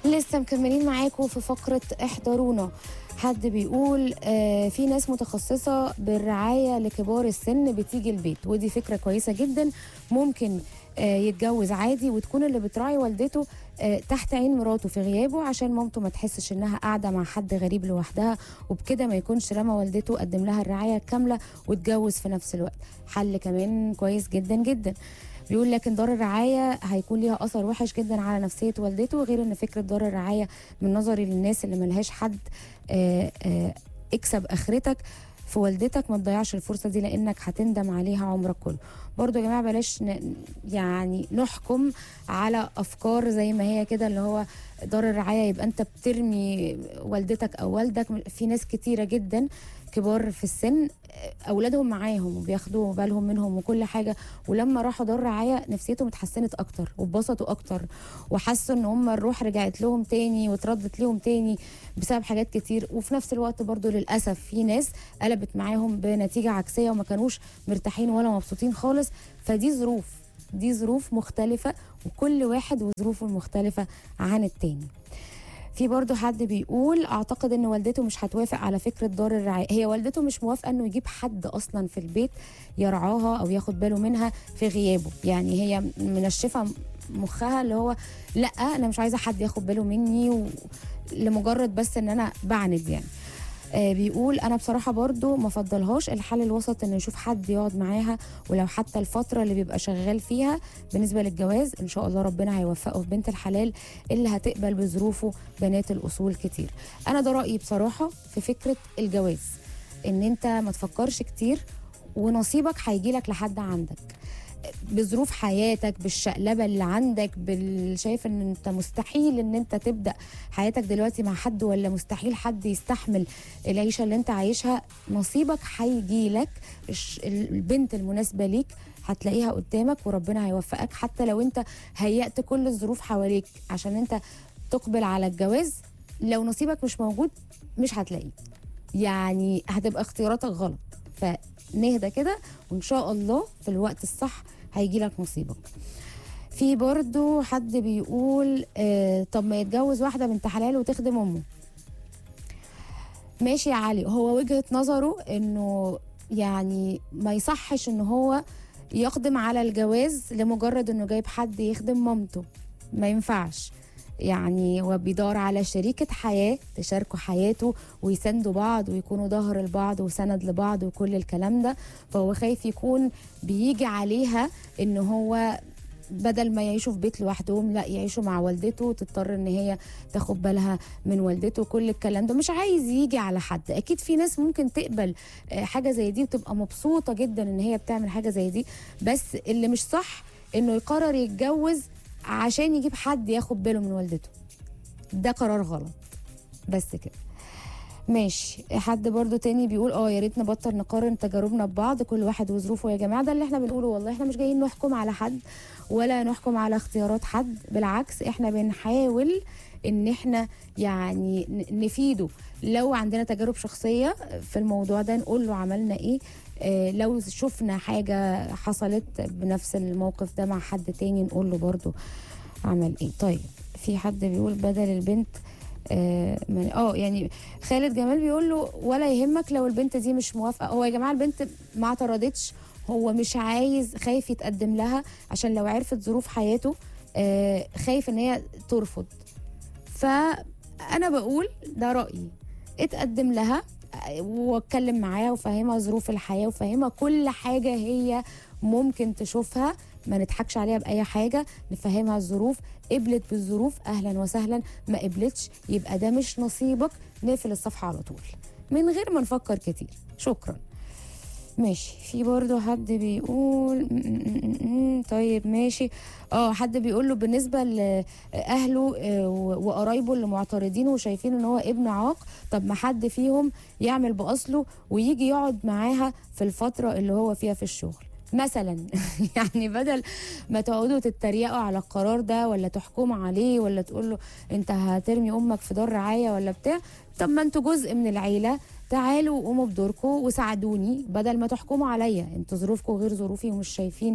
لسه مكملين معاكم في فقرة احضرونا حد بيقول آه في ناس متخصصة بالرعاية لكبار السن بتيجي البيت ودي فكرة كويسة جدا ممكن آه يتجوز عادي وتكون اللي بتراعي والدته آه تحت عين مراته في غيابه عشان مامته ما تحسش انها قاعدة مع حد غريب لوحدها وبكده ما يكونش رمى والدته قدم لها الرعاية الكاملة واتجوز في نفس الوقت حل كمان كويس جدا جدا بيقول لكن دار الرعايه هيكون ليها اثر وحش جدا على نفسيه والدته غير ان فكره دار الرعايه من نظري للناس اللي ملهاش حد آه، آه، اكسب اخرتك في والدتك ما تضيعش الفرصه دي لانك هتندم عليها عمرك كله برضو يا جماعه بلاش ن- يعني نحكم على افكار زي ما هي كده اللي هو دار الرعايه يبقى انت بترمي والدتك او والدك في ناس كتيره جدا كبار في السن آه، اولادهم معاهم وبياخدوا بالهم منهم وكل حاجه ولما راحوا دار رعايه نفسيتهم اتحسنت اكتر واتبسطوا اكتر وحسوا ان هم الروح رجعت لهم تاني واتردت لهم تاني بسبب حاجات كتير وفي نفس الوقت برضو للاسف في ناس قلبت معاهم بنتيجه عكسيه وما كانوش مرتاحين ولا مبسوطين خالص فدي ظروف دي ظروف مختلفه وكل واحد وظروفه المختلفه عن التاني في برضو حد بيقول اعتقد ان والدته مش هتوافق على فكره دار الرعايه هي والدته مش موافقه انه يجيب حد اصلا في البيت يرعاها او ياخد باله منها في غيابه يعني هي منشفه مخها اللي هو لا انا مش عايزه حد ياخد باله مني و... لمجرد بس ان انا بعند يعني آه بيقول انا بصراحه برضو ما فضلهاش الحل الوسط انه يشوف حد يقعد معاها ولو حتى الفتره اللي بيبقى شغال فيها بالنسبه للجواز ان شاء الله ربنا هيوفقه في بنت الحلال اللي هتقبل بظروفه بنات الاصول كتير انا ده رايي بصراحه في فكره الجواز ان انت ما تفكرش كتير ونصيبك هيجي لك لحد عندك بظروف حياتك بالشقلبه اللي عندك بال... شايف ان انت مستحيل ان انت تبدا حياتك دلوقتي مع حد ولا مستحيل حد يستحمل العيشه اللي انت عايشها نصيبك هيجي لك الش- البنت المناسبه ليك هتلاقيها قدامك وربنا هيوفقك حتى لو انت هيأت كل الظروف حواليك عشان انت تقبل على الجواز لو نصيبك مش موجود مش هتلاقيه يعني هتبقى اختياراتك غلط فنهدى كده وان شاء الله في الوقت الصح هيجي لك نصيبك في برضو حد بيقول آه طب ما يتجوز واحده بنت حلال وتخدم امه ماشي يا علي هو وجهه نظره انه يعني ما يصحش ان هو يقدم على الجواز لمجرد انه جايب حد يخدم مامته ما ينفعش يعني هو بيدور على شريكة حياة تشاركوا حياته ويساندوا بعض ويكونوا ظهر لبعض وسند لبعض وكل الكلام ده فهو خايف يكون بيجي عليها ان هو بدل ما يعيشوا في بيت لوحدهم لا يعيشوا مع والدته تضطر ان هي تاخد بالها من والدته كل الكلام ده مش عايز يجي على حد اكيد في ناس ممكن تقبل آه، حاجه زي دي وتبقى مبسوطه جدا ان هي بتعمل حاجه زي دي بس اللي مش صح انه يقرر يتجوز عشان يجيب حد ياخد باله من والدته ده قرار غلط بس كده ماشي حد برضو تاني بيقول اه يا ريت نبطل نقارن تجاربنا ببعض كل واحد وظروفه يا جماعه ده اللي احنا بنقوله والله احنا مش جايين نحكم على حد ولا نحكم على اختيارات حد بالعكس احنا بنحاول ان احنا يعني ن- نفيده لو عندنا تجارب شخصيه في الموضوع ده نقول له عملنا ايه آه، لو شفنا حاجه حصلت بنفس الموقف ده مع حد تاني نقول له برضو عمل ايه طيب في حد بيقول بدل البنت اه من- اه يعني خالد جمال بيقول له ولا يهمك لو البنت دي مش موافقه هو يا جماعه البنت ما اعترضتش هو مش عايز خايف يتقدم لها عشان لو عرفت ظروف حياته آه خايف ان هي ترفض فانا بقول ده رايي اتقدم لها آه، واتكلم معاها وفهمها ظروف الحياه وفهمها كل حاجه هي ممكن تشوفها ما نضحكش عليها باي حاجه نفهمها الظروف قبلت بالظروف اهلا وسهلا ما قبلتش يبقى ده مش نصيبك نقفل الصفحه على طول من غير ما نفكر كتير شكرا ماشي في برضه حد بيقول م- م- م- م- طيب ماشي اه حد بيقول له بالنسبه لاهله آه، و- وقرايبه اللي معترضين وشايفين ان هو ابن عاق طب ما حد فيهم يعمل باصله ويجي يقعد معاها في الفتره اللي هو فيها في الشغل مثلا يعني بدل ما تقعدوا تتريقوا على القرار ده ولا تحكموا عليه ولا تقول له انت هترمي امك في دار رعايه ولا بتاع طب ما انتوا جزء من العيله تعالوا وقوموا بدوركم وساعدوني بدل ما تحكموا عليا انتوا ظروفكم غير ظروفي ومش شايفين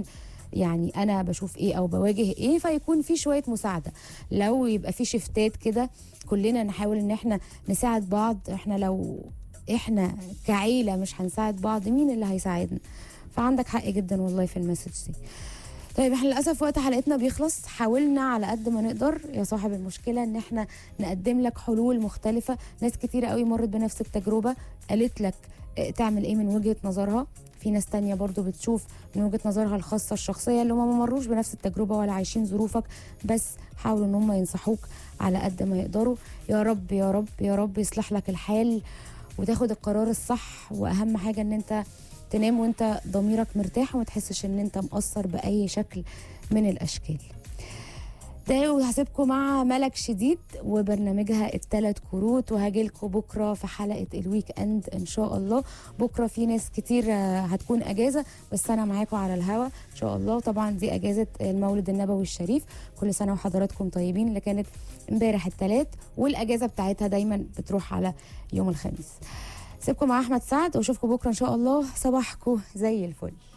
يعني انا بشوف ايه او بواجه ايه فيكون في شويه مساعده لو يبقى في شفتات كده كلنا نحاول ان احنا نساعد بعض احنا لو احنا كعيله مش هنساعد بعض مين اللي هيساعدنا فعندك حق جدا والله في المسج دي طيب احنا للاسف وقت حلقتنا بيخلص حاولنا على قد ما نقدر يا صاحب المشكله ان احنا نقدم لك حلول مختلفه ناس كتيره قوي مرت بنفس التجربه قالت لك اه، تعمل ايه من وجهه نظرها في ناس تانية برضو بتشوف من وجهة نظرها الخاصة الشخصية اللي هم ما مروش بنفس التجربة ولا عايشين ظروفك بس حاولوا ان هم ينصحوك على قد ما يقدروا يا رب يا رب يا رب يصلح لك الحال وتاخد القرار الصح واهم حاجة ان انت تنام وانت ضميرك مرتاح وما تحسش ان انت مقصر باي شكل من الاشكال ده وهسيبكم مع ملك شديد وبرنامجها الثلاث كروت وهاجيلكم بكره في حلقه الويك اند ان شاء الله بكره في ناس كتير آه، هتكون اجازه بس انا معاكم على الهوا ان شاء الله طبعا دي اجازه المولد النبوي الشريف كل سنه وحضراتكم طيبين اللي كانت امبارح الثلاث والاجازه بتاعتها دايما بتروح على يوم الخميس سيبكم مع احمد سعد واشوفكم بكره ان شاء الله صباحكم زي الفل